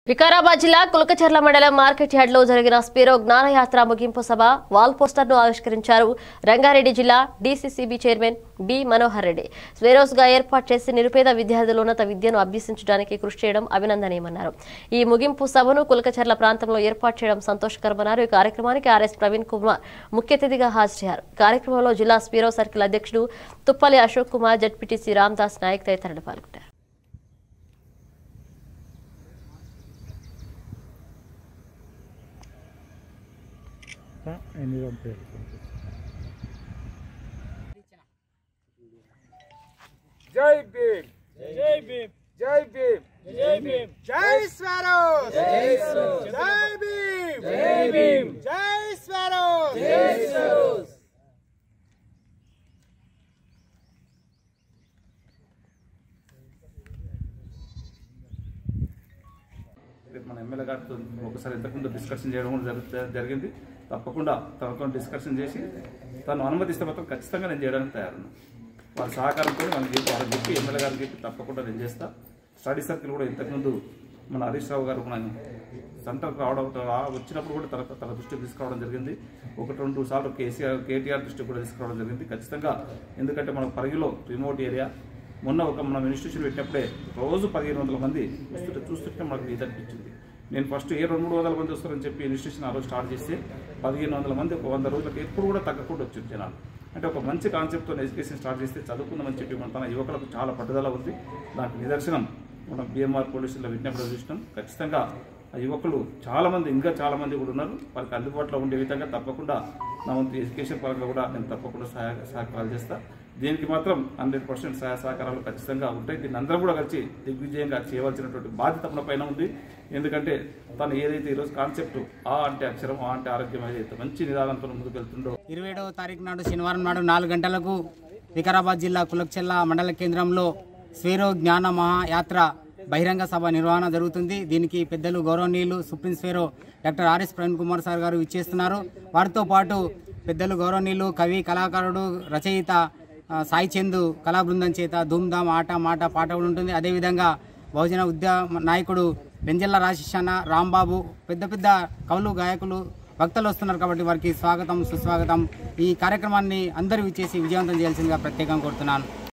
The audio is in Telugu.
వికారాబాద్ జిల్లా కులకచర్ల మండలం మార్కెట్ యార్డ్ లో జరిగిన స్పీరో జ్ఞానయాత్ర ముగింపు సభ వాల్ పోస్టర్ ను ఆవిష్కరించారు రంగారెడ్డి జిల్లా DCCB chairman B Manohar Reddy Swaeros గా ఏర్పాటు చేసి నిరుపేద విద్యార్థులు ఉన్నత విద్యను అభ్యసించడానికి కృషి చేయడం అభినందనీయమన్నారు ఈ ముగింపు సభను కులకచర్ల ప్రాంతంలో ఏర్పాటు చేయడం సంతోషకరమన్నారు ఈ కార్యక్రమానికి ఆర్ఎస్ ప్రవీణ్ కుమార్ ముఖ్య అతిథిగా హాజరయ్యారు కార్యక్రమంలో జిల్లా స్పీరో సర్కిల్ అధ్యక్షుడు తుప్పలి అశోక్ కుమార్ జడ్పీటీసీ రామ్దాస్ నాయక్ తదితరులు పాల్గొన్నారు ఎన్ని పంపారు జై భీమ్ జై భీమ్ జై భీమ్ జై భీమ్ జై స్వరోస్ జై స్వరోస్ జై భీమ్ జై భీమ్ జై స్వరోస్ జై స్వరోస్ రేపు మన ఎమ్మెల్యే గారితో ఒకసారి ఇంతకుముందు డిస్కషన్ చేయడం కూడా జరుగు- జరిగింది తప్పకుండా తనతో డిస్కషన్ చేసి తను అనుమతిస్తే మాత్రం ఖచ్చితంగా నేను చేయడానికి తయారున్నాను వారి సహకారంతో మనకి చెప్పి వాళ్ళకి చెప్పి ఎమ్మెల్యే గారికి చెప్పి తప్పకుండా నేను చేస్తా స్టడీ సర్కిల్ కూడా ఇంతకుముందు మన హరీష్ రావు గారు మన సెంటర్కి రావడం రా- వచ్చినప్పుడు కూడా తన తన దృష్టికి తీసుకురావడం జరిగింది ఒకటి రెండు సార్లు కేసీఆర్ కేటీఆర్ దృష్టికి కూడా తీసుకురావడం జరిగింది ఖచ్చితంగా ఎందుకంటే మన పరిగిలో రిమోట్ ఏరియా మొన్న ఒక మనం ఇన్స్టిట్యూషన్ పెట్టినప్పుడే రోజు పదిహేను వందల మంది వస్తుంటే చూస్తుంటే మనకు ఇది అనిపించింది నేను ఫస్ట్ ఏ రెండు మూడు వందల మంది వస్తారని చెప్పి ఇన్స్టిట్యూషన్ ఆ రోజు స్టార్ట్ చేస్తే పదిహేను వందల మంది ఒక వంద రోజులకు ఎప్పుడు కూడా తగ్గకుండా వచ్చారు జనాలు అంటే ఒక మంచి కాన్సెప్ట్తో ఎడ్యుకేషన్ స్టార్ట్ చేస్తే చదువుకుందామని చెప్పి మన తన యువకులకు చాలా పట్టుదల ఉంది దానికి నిదర్శనం మనం బిఎంఆర్ పోలీసుల్లో విజ్ఞప్తి చూసినాం ఖచ్చితంగా ఆ యువకులు చాలా మంది ఇంకా చాలా మంది కూడా ఉన్నారు వారికి అందుబాటులో ఉండే విధంగా తప్పకుండా నా వంతు ఎడ్యుకేషన్ పరంగా కూడా నేను తప్పకుండా సహాయ సహకారాలు చేస్తా దీనికి మాత్రం హండ్రెడ్ పర్సెంట్ సహాయ సహకారాలు ఖచ్చితంగా ఉంటాయి దీన్ని అందరం కూడా కలిసి దిగ్విజయంగా చేయవలసినటువంటి బాధ్యత మన పైన ఉంది ఎందుకంటే తను ఏదైతే ఈరోజు కాన్సెప్ట్ ఆ అంటే అక్షరం ఆ అంటే ఆరోగ్యం ఏదైతే మంచి నిదానంతో ముందుకు వెళ్తుండో ఇరవై ఏడవ తారీఖు నాడు శనివారం నాడు నాలుగు గంటలకు వికారాబాద్ జిల్లా కులక్చెల్ల మండల కేంద్రంలో స్వేరో జ్ఞాన మహాయాత్ర బహిరంగ సభ నిర్వహణ జరుగుతుంది దీనికి పెద్దలు గౌరవనీయులు supreme Swaero doctor RS Praveen Kumar sir గారు ఇచ్చేస్తున్నారు వారితో పాటు పెద్దలు గౌరవనీయులు కవి కళాకారుడు రచయిత ఆ, సాయి చందు కళా బృందం చేత ధూమ్ధామ్ ఆట మాట పాట కూడా ఉంటుంది అదేవిధంగా బహుజన ఉద్యమ నాయకుడు బెంజల్ల రాజేషాన రాంబాబు పెద్ద పెద్ద కవులు గాయకులు భక్తులు వస్తున్నారు కాబట్టి వారికి స్వాగతం సుస్వాగతం ఈ కార్యక్రమాన్ని అందరూ ఇచ్చేసి విజయవంతం చేయాల్సిందిగా ప్రత్యేకంగా కోరుతున్నాను